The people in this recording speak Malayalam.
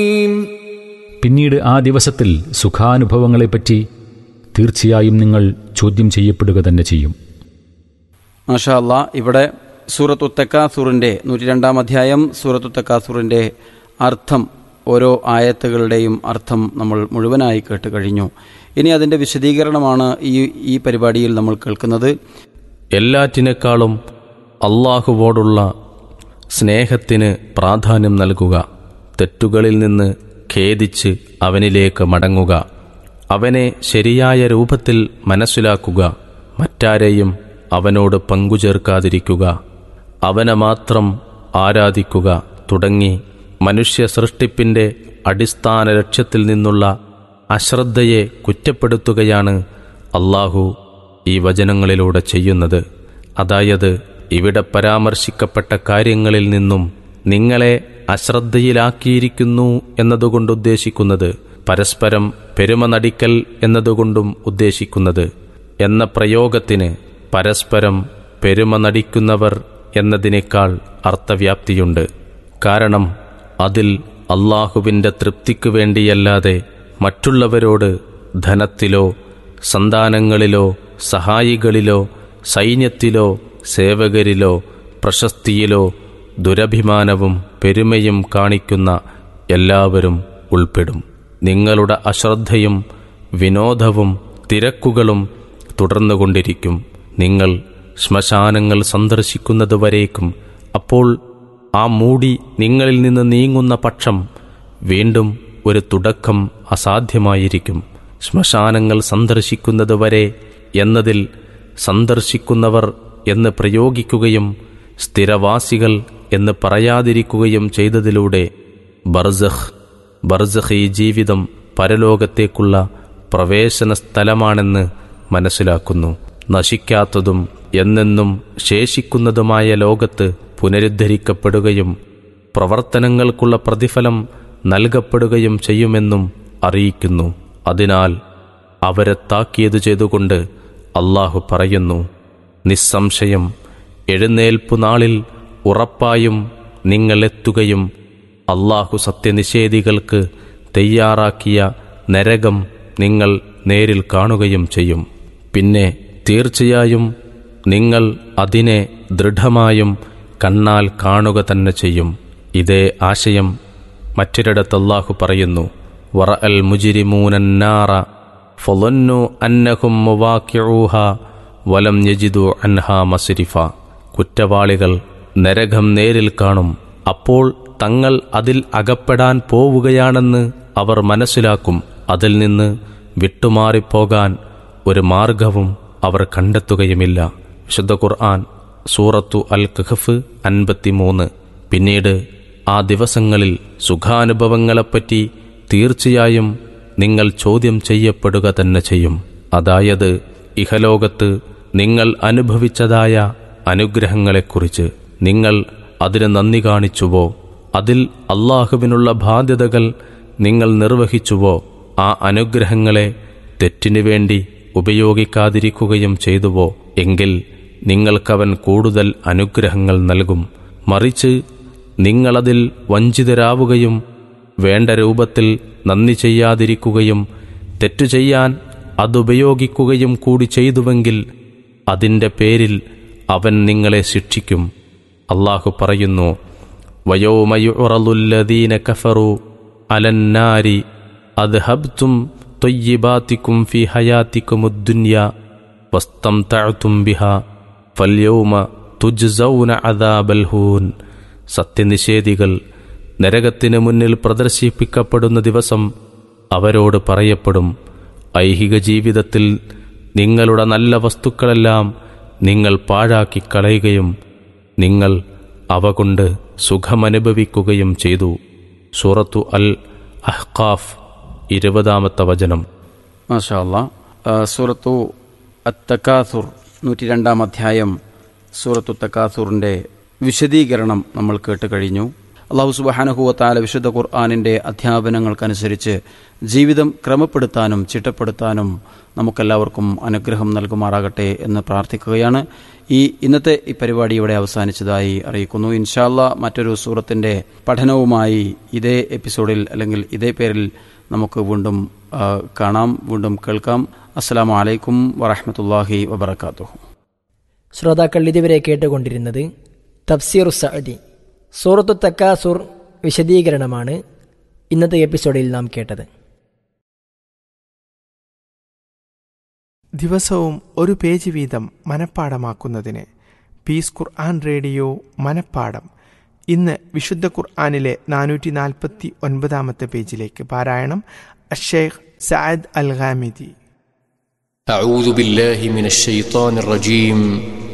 പിന്നീട് ആ ദിവസത്തിൽ സുഖാനുഭവങ്ങളെപ്പറ്റി തീർച്ചയായും നിങ്ങൾ ചോദ്യം ചെയ്യപ്പെടുക തന്നെ ചെയ്യും മാഷാ അല്ലാ ഇവിടെ സൂറത്തു തെക്കാസൂറിൻ്റെ നൂറ്റി രണ്ടാം അധ്യായം സൂറത്തു തെക്കാസൂറിൻ്റെ അർത്ഥം ഓരോ ആയത്തുകളുടെയും അർത്ഥം നമ്മൾ മുഴുവനായി കേട്ട് കഴിഞ്ഞു ഇനി അതിൻ്റെ വിശദീകരണമാണ് ഈ ഈ പരിപാടിയിൽ നമ്മൾ കേൾക്കുന്നത് എല്ലാറ്റിനേക്കാളും അള്ളാഹുവോടുള്ള സ്നേഹത്തിന് പ്രാധാന്യം നൽകുക തെറ്റുകളിൽ നിന്ന് ഖേദിച്ച് അവനിലേക്ക് മടങ്ങുക അവനെ ശരിയായ രൂപത്തിൽ മനസ്സിലാക്കുക മറ്റാരെയും അവനോട് പങ്കുചേർക്കാതിരിക്കുക അവനെ മാത്രം ആരാധിക്കുക തുടങ്ങി മനുഷ്യ സൃഷ്ടിപ്പിൻ്റെ അടിസ്ഥാന ലക്ഷ്യത്തിൽ നിന്നുള്ള അശ്രദ്ധയെ കുറ്റപ്പെടുത്തുകയാണ് അള്ളാഹു ഈ വചനങ്ങളിലൂടെ ചെയ്യുന്നത് അതായത് ഇവിടെ പരാമർശിക്കപ്പെട്ട കാര്യങ്ങളിൽ നിന്നും നിങ്ങളെ അശ്രദ്ധയിലാക്കിയിരിക്കുന്നു എന്നതുകൊണ്ട് ഉദ്ദേശിക്കുന്നത് പരസ്പരം പെരുമ നടിക്കൽ എന്നതുകൊണ്ടും ഉദ്ദേശിക്കുന്നത് എന്ന പ്രയോഗത്തിന് പരസ്പരം പെരുമ നടിക്കുന്നവർ എന്നതിനേക്കാൾ അർത്ഥവ്യാപ്തിയുണ്ട് കാരണം അതിൽ അള്ളാഹുവിൻ്റെ തൃപ്തിക്കു വേണ്ടിയല്ലാതെ മറ്റുള്ളവരോട് ധനത്തിലോ സന്താനങ്ങളിലോ സഹായികളിലോ സൈന്യത്തിലോ സേവകരിലോ പ്രശസ്തിയിലോ ദുരഭിമാനവും പെരുമയും കാണിക്കുന്ന എല്ലാവരും ഉൾപ്പെടും നിങ്ങളുടെ അശ്രദ്ധയും വിനോദവും തിരക്കുകളും തുടർന്നുകൊണ്ടിരിക്കും നിങ്ങൾ ശ്മശാനങ്ങൾ സന്ദർശിക്കുന്നതുവരേക്കും അപ്പോൾ ആ മൂടി നിങ്ങളിൽ നിന്ന് നീങ്ങുന്ന പക്ഷം വീണ്ടും ഒരു തുടക്കം അസാധ്യമായിരിക്കും ശ്മശാനങ്ങൾ സന്ദർശിക്കുന്നതുവരെ എന്നതിൽ സന്ദർശിക്കുന്നവർ എന്ന് പ്രയോഗിക്കുകയും സ്ഥിരവാസികൾ എന്ന് പറയാതിരിക്കുകയും ചെയ്തതിലൂടെ ബർസഖ് ബർസഖ് ഈ ജീവിതം പരലോകത്തേക്കുള്ള പ്രവേശന സ്ഥലമാണെന്ന് മനസ്സിലാക്കുന്നു നശിക്കാത്തതും എന്നെന്നും ശേഷിക്കുന്നതുമായ ലോകത്ത് പുനരുദ്ധരിക്കപ്പെടുകയും പ്രവർത്തനങ്ങൾക്കുള്ള പ്രതിഫലം നൽകപ്പെടുകയും ചെയ്യുമെന്നും അറിയിക്കുന്നു അതിനാൽ അവരെ താക്കീത് ചെയ്തുകൊണ്ട് അള്ളാഹു പറയുന്നു നിസ്സംശയം എഴുന്നേൽപ്പു നാളിൽ ഉറപ്പായും നിങ്ങളെത്തുകയും അള്ളാഹു സത്യനിഷേധികൾക്ക് തയ്യാറാക്കിയ നരകം നിങ്ങൾ നേരിൽ കാണുകയും ചെയ്യും പിന്നെ തീർച്ചയായും നിങ്ങൾ അതിനെ ദൃഢമായും കണ്ണാൽ കാണുക തന്നെ ചെയ്യും ഇതേ ആശയം മറ്റൊരിടത്ത് അള്ളാഹു പറയുന്നു വറ അൽ മുജിരിമൂനന്നാറ ഫൊലന്നു അന്നഹും മുവാക്യൂഹ വലം യജിദു അൻഹ മസിരിഫ കുറ്റവാളികൾ നരകം നേരിൽ കാണും അപ്പോൾ തങ്ങൾ അതിൽ അകപ്പെടാൻ പോവുകയാണെന്ന് അവർ മനസ്സിലാക്കും അതിൽ നിന്ന് വിട്ടുമാറിപ്പോകാൻ ഒരു മാർഗവും അവർ കണ്ടെത്തുകയുമില്ല വിശുദ്ധ ഖുർആൻ സൂറത്തു അൽ കഹഫ് അൻപത്തിമൂന്ന് പിന്നീട് ആ ദിവസങ്ങളിൽ സുഖാനുഭവങ്ങളെപ്പറ്റി തീർച്ചയായും നിങ്ങൾ ചോദ്യം ചെയ്യപ്പെടുക തന്നെ ചെയ്യും അതായത് ഇഹലോകത്ത് നിങ്ങൾ അനുഭവിച്ചതായ അനുഗ്രഹങ്ങളെക്കുറിച്ച് നിങ്ങൾ അതിന് നന്ദി കാണിച്ചുവോ അതിൽ അള്ളാഹുവിനുള്ള ബാധ്യതകൾ നിങ്ങൾ നിർവഹിച്ചുവോ ആ അനുഗ്രഹങ്ങളെ തെറ്റിനു വേണ്ടി ഉപയോഗിക്കാതിരിക്കുകയും ചെയ്തുവോ എങ്കിൽ നിങ്ങൾക്കവൻ കൂടുതൽ അനുഗ്രഹങ്ങൾ നൽകും മറിച്ച് നിങ്ങളതിൽ വഞ്ചിതരാവുകയും വേണ്ട രൂപത്തിൽ നന്ദി ചെയ്യാതിരിക്കുകയും തെറ്റു ചെയ്യാൻ അതുപയോഗിക്കുകയും കൂടി ചെയ്തുവെങ്കിൽ അതിൻ്റെ പേരിൽ അവൻ നിങ്ങളെ ശിക്ഷിക്കും അള്ളാഹു പറയുന്നു വയോമയുറലുല്ലദീന കഫറു അലന്നാരി അദ്ഹബ്തും തൊയ്യിബാത്തിക്കും ഫി ഹയാത്തിക്കുമുദ്ദുന്യ വസ്തം തഴത്തും ബിഹ ഫല്യൗമ തുജ്സൗന അദാബൽഹൂൻ സത്യനിഷേധികൾ നരകത്തിന് മുന്നിൽ പ്രദർശിപ്പിക്കപ്പെടുന്ന ദിവസം അവരോട് പറയപ്പെടും ഐഹിക ജീവിതത്തിൽ നിങ്ങളുടെ നല്ല വസ്തുക്കളെല്ലാം നിങ്ങൾ പാഴാക്കി കളയുകയും നിങ്ങൾ അവ കൊണ്ട് സുഖമനുഭവിക്കുകയും ചെയ്തു സൂറത്തു അൽ അഹ്കാഫ് ഇരുപതാമത്തെ വചനം മാഷാ അല്ലാ ആ, സൂറത്തു അത്തക്കാസുർ നൂറ്റി രണ്ടാം അധ്യായം സൂറത്തു തക്കാസുറിൻ്റെ വിശദീകരണം നമ്മൾ കേട്ട് കഴിഞ്ഞു അള്ളാഹു സുബഹാനഹുവത്താല വിശുദ്ധ ഖുർആാനിൻ്റെ അധ്യാപനങ്ങൾക്കനുസരിച്ച് ജീവിതം ക്രമപ്പെടുത്താനും ചിട്ടപ്പെടുത്താനും നമുക്കെല്ലാവർക്കും അനുഗ്രഹം നൽകുമാറാകട്ടെ എന്ന് പ്രാർത്ഥിക്കുകയാണ് ഈ ഇന്നത്തെ ഈ പരിപാടി ഇവിടെ അവസാനിച്ചതായി അറിയിക്കുന്നു ഇൻഷാല്ല മറ്റൊരു സൂറത്തിൻ്റെ പഠനവുമായി ഇതേ എപ്പിസോഡിൽ അല്ലെങ്കിൽ ഇതേ പേരിൽ നമുക്ക് വീണ്ടും ആ, കാണാം വീണ്ടും കേൾക്കാം അസ്സലാമു അലൈക്കും വറഹമത്തല്ലാഹി വബർക്കാത്തു ശ്രോതാക്കൾ ഇതുവരെ കേട്ടുകൊണ്ടിരുന്നത് തഫ്സീർ സഅദി സൂറത്തു തക്കാസുർ വിശദീകരണമാണ് ഇന്നത്തെ എപ്പിസോഡിൽ നാം കേട്ടത് ദിവസവും ഒരു പേജ് വീതം മനഃപ്പാടമാക്കുന്നതിന് പീസ് ഖുർആൻ റേഡിയോ മനഃപ്പാടം ഇന്ന് വിശുദ്ധ ഖുർആാനിലെ നാനൂറ്റി നാൽപ്പത്തി ഒൻപതാമത്തെ പേജിലേക്ക് പാരായണം അഷേഖ് സഅദ് അൽ ഖാമിദി أعوذ بالله من الشيطان الرجيم